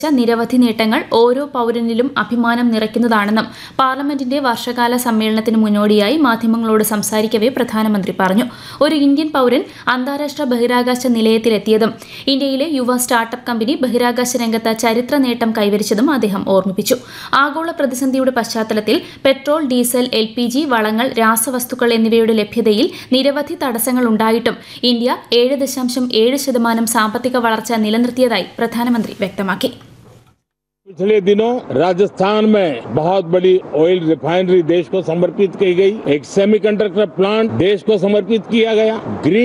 നിരവധി നേട്ടങ്ങൾ ഓരോ പൗരനിലും അഭിമാനം നിറയ്ക്കുന്നതാണെന്നും പാർലമെന്റിന്റെ വർഷകാല സമ്മേളനത്തിന് മുന്നോടിയായി മാധ്യമങ്ങളോട് സംസാരിക്കവെ പ്രധാനമന്ത്രി പറഞ്ഞു ഒരു ഇന്ത്യൻ പൗരൻ അന്താരാഷ്ട്ര ബഹിരാകാശ നിലയത്തിലെത്തിയതും ഇന്ത്യയിലെ യുവ സ്റ്റാർട്ടപ്പ് കമ്പനി ബഹിരാകാശ രംഗത്ത് ചരിത്ര നേട്ടം കൈവരിച്ചതും അദ്ദേഹം ഓർമ്മിപ്പിച്ചു ആഗോള പ്രതിസന്ധിയുടെ പശ്ചാത്തലത്തിൽ petrol diesel L P G വളങ്ങൾ രാസവസ്തുക്കൾ എന്നിവയുടെ ലഭ്യതയിൽ നിരവധി തടസ്സങ്ങൾ ഉണ്ടായിട്ടും ഇന്ത്യ ഏഴ് ദശാംശം ഏഴ് ശതമാനം സാമ്പത്തിക വളർച്ച നിലനിർത്തിയതായി പ്രധാനമന്ത്രി വ്യക്തമാക്കി पिछले दिनों राजस्थान में बहुत बड़ी ऑयल रिफाइनरी देश को समर्पित की गई एक सेमीकंडक्टर प्लांट देश को समर्पित किया गया ग्रीन